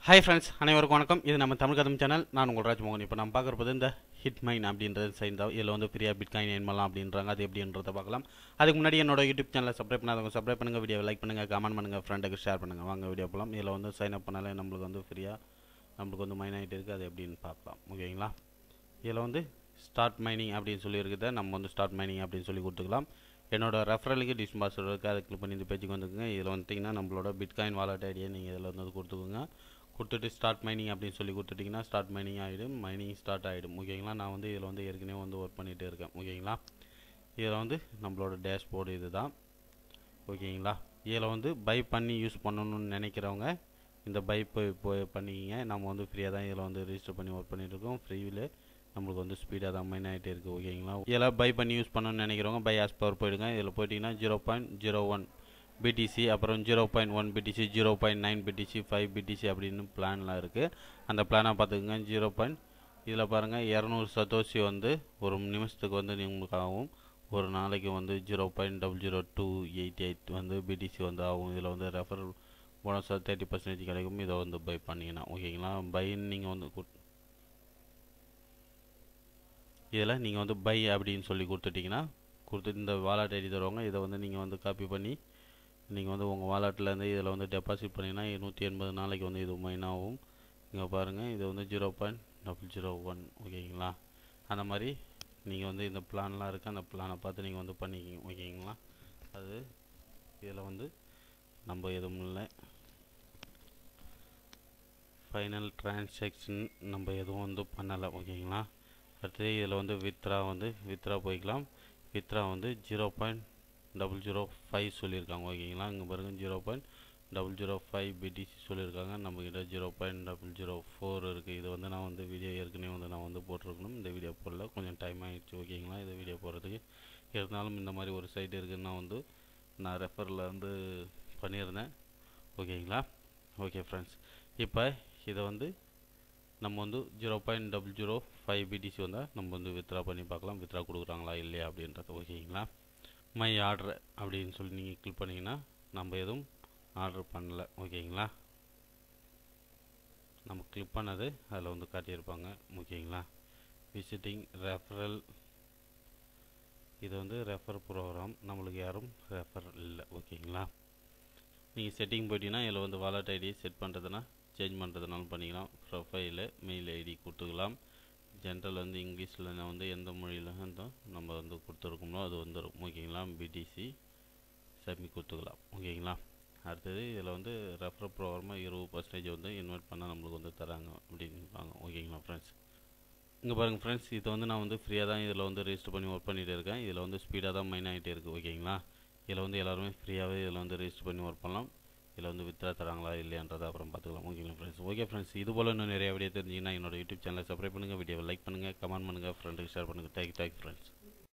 hi friends அனைவருக்கும் வணக்கம் இது நம்ம தமிழ் கதம் சேனல் நான் உங்கள் ராஜ்மோகன் இப்போ நம்ம பார்க்குறது இந்த ஹிட் மைன் அப்படின்றது சைன் தான் இதில் வந்து ஃப்ரீயாக பிட்காயின் ஏன் பண்ணலாம் அப்படின்றாங்க அது எப்படின்றத பார்க்கலாம் அதுக்கு முன்னாடி என்னோட யூடியூப் சேனலை சப்ஸ்கிரைப் பண்ணாதவங்க சப்ஸ்கிரைப் பண்ணுங்கள் வீடியோ லைக் பண்ணுங்கள் கமெண்ட் பண்ணுங்கள் ஃப்ரெண்டுக்கு ஷேர் பண்ணுங்கள் வாங்க வீடியோ போகலாம் இதில் வந்து சைன் அப் பண்ணாலே நம்மளுக்கு வந்து ஃப்ரீயாக நம்மளுக்கு வந்து மைன் ஆகிட்டு இருக்குது அது எப்படின்னு பார்க்கலாம் ஓகேங்களா இதில் வந்து ஸ்டார்ட் மைனிங் அப்படின்னு சொல்லி இருக்குது நம்ம வந்து ஸ்டார்ட் மைனிங் அப்படின்னு சொல்லி கொடுத்துக்கலாம் என்னோட ரெஃபரலுக்கு டிஸ்பாசர் இருக்குது அதை கிளிக் பண்ணி இந்த பேஜுக்கு வந்துக்குங்க இதில் வந்துட்டிங்கன்னா நம்மளோட பிட்காயின் வாலெட் ஐடியா நீங்கள் இதில் வந்து கொடுத்துக்கோங்க கொடுத்துட்டு ஸ்டார்ட் மைனிங் அப்படின்னு சொல்லி கொடுத்துட்டிங்கன்னா ஸ்டார்ட் மைனிங் ஆகிடும் மைனிங் ஸ்டார்ட் ஆகிடும் ஓகேங்களா நான் வந்து இதில் வந்து ஏற்கனவே வந்து ஒர்க் பண்ணிகிட்டு இருக்கேன் ஓகேங்களா இதில் வந்து நம்மளோட டேஷ்போர்டு இது தான் ஓகேங்களா இதில் வந்து பை பண்ணி யூஸ் பண்ணணும்னு நினைக்கிறவங்க இந்த பை போய் போய் பண்ணிக்கிங்க நம்ம வந்து ஃப்ரீயாக தான் இதில் வந்து ரிஜிஸ்டர் பண்ணி ஒர்க் பண்ணிட்டு இருக்கோம் ஃப்ரீவில் நம்மளுக்கு வந்து ஸ்பீடாக தான் மைன் ஆகிட்டே இருக்குது ஓகேங்களா இதில் பை பண்ணி யூஸ் பண்ணணும்னு நினைக்கிறவங்க பை ஆஸ் பவர் போயிடுங்க இதில் போயிட்டிங்கன்னா zero point zero one BTC அப்புறம் zero point one BTC zero point nine BTC five BTC அப்படின்னு பிளான்லாம் இருக்குது அந்த பிளானை பார்த்துக்குங்க ஜீரோ பாயிண்ட் இதில் பாருங்கள் இரநூறு சதோசி வந்து ஒரு நிமிஷத்துக்கு வந்து உங்களுக்கு ஆகும் ஒரு நாளைக்கு வந்து zero point double zero two eight eight வந்து பிடிசி வந்து ஆகும் இதில் வந்து ரெஃபர் போனஸாக தேர்ட்டி பர்சன்டேஜ் கிடைக்கும் இதை வந்து பை பண்ணிங்கன்னா ஓகேங்களா பைன்னு நீங்கள் வந்து குட் இதில் நீங்கள் வந்து பை அப்படின்னு சொல்லி கொடுத்துட்டிங்கன்னா கொடுத்து இந்த வாலெட் ஐடி தருவாங்க இதை வந்து நீங்கள் வந்து காப்பி பண்ணி நீங்கள் வந்து உங்கள் வாலெட்லேருந்து இதில் வந்து டெபாசிட் பண்ணிங்கன்னா நூற்றி எண்பது நாளைக்கு வந்து இது மைன் ஆகும் இங்கே பாருங்கள் இது வந்து zero point double zero one ஓகேங்களா அந்த மாதிரி நீங்கள் வந்து இந்த பிளான்லாம் இருக்குது அந்த பிளானை பார்த்து நீங்கள் வந்து பண்ணிக்கிங்க ஓகேங்களா அது இதில் வந்து நம்ம எதுவும் இல்லை ஃபைனல் டிரான்சாக்ஷன் நம்ம எதுவும் வந்து பண்ணலை ஓகேங்களா அடுத்தது இதில் வந்து வித்ரா வந்து வித்ரா போய்க்கலாம் வித்ரா வந்து zero point double zero five சொல்லியிருக்காங்க ஓகேங்களா இங்கே பாருங்கள் zero point double zero five BTC சொல்லியிருக்காங்க நம்மக்கிட்ட zero point double zero four இருக்குது இது வந்து நான் வந்து வீடியோ ஏற்கனவே வந்து நான் வந்து போட்டிருக்கணும் இந்த வீடியோ போடல கொஞ்சம் டைம் ஆகிடுச்சு ஓகேங்களா இந்த வீடியோ போடுறதுக்கு இருந்தாலும் இந்த மாதிரி ஒரு சைட் இருக்குதுன்னு நான் வந்து நான் ரெஃபரில் வந்து பண்ணியிருந்தேன் ஓகேங்களா ஓகே ஃப்ரெண்ட்ஸ் இப்போ இதை வந்து நம்ம வந்து zero point double zero five BTC வந்தால் நம்ம வந்து வித்ரா பண்ணி பார்க்கலாம் வித்ரா கொடுக்குறாங்களா இல்லையா அப்படின்றது ஓகேங்களா மை ஆர்டர் அப்படின்னு சொல்லி நீங்கள் கிளிக் பண்ணிங்கன்னா நம்ம எதுவும் ஆர்டர் பண்ணல ஓகேங்களா நம்ம கிளிக் பண்ணது அதில் வந்து காட்டியிருப்பாங்க ஓகேங்களா விசிட்டிங் ரெஃபரல் இது வந்து ரெஃபர் ப்ரோக்ராம் நம்மளுக்கு யாரும் ரெஃபர் இல்லை ஓகேங்களா நீங்கள் செட்டிங் போயிட்டீங்கன்னா இதில் வந்து வாலெட் ஐடி செட் பண்ணுறதுனா சேஞ்ச் பண்ணுறதுனாலும் பண்ணிக்கலாம் ப்ரொஃபைலு மெயில் ஐடி கொடுத்துக்கலாம் ஜென்ரல் வந்து இங்கிலீஷில் வந்து எந்த மொழியில் வந்து நம்ம வந்து கொடுத்துருக்கோமோ அது வந்துடும் ஓகேங்களா பிடிசி சப்மிட் கொடுத்துக்கலாம் ஓகேங்களா அடுத்தது இதில் வந்து ரெஃபர் ப்ரோக்ராமாக இருபது பர்சன்டேஜ் வந்து இன்வைட் பண்ணால் நம்மளுக்கு வந்து தராங்க அப்படின்பாங்க ஓகேங்களா ஃப்ரெண்ட்ஸ் இங்கே பாருங்கள் ஃப்ரெண்ட்ஸ் இது வந்து நான் வந்து ஃப்ரீயாக தான் இதில் வந்து ரெஜிஸ்டர் பண்ணி ஒர்க் பண்ணிகிட்டு இருக்கேன் இதில் வந்து ஸ்பீடாக தான் மைன் ஆகிட்டே இருக்குது ஓகேங்களா இதில் வந்து எல்லாருமே ஃப்ரீயாகவே இதில் வந்து ரெஜிஸ்டர் பண்ணி ஒர்க் பண்ணலாம் இதில் வந்து வித்ரா தராங்களா இல்லையான்றதை அப்புறம் பார்த்துக்கலாம் ஓகேங்களா ஃப்ரெண்ட்ஸ் ஓகே ஃப்ரெண்ட்ஸ் இது போல் இன்னும் நிறைய வீடியோ தெரிஞ்சிங்கன்னா என்னோட யூடியூப் சேனலை சப்ஸ்கிரைப் பண்ணுங்கள் வீடியோவை லைக் பண்ணுங்கள் கமெண்ட் பண்ணுங்கள் ஃப்ரெண்டுக்கு ஷேர் பண்ணுங்கள் தேங்க் தேங்க் ஃப்ரெண்ட்ஸ்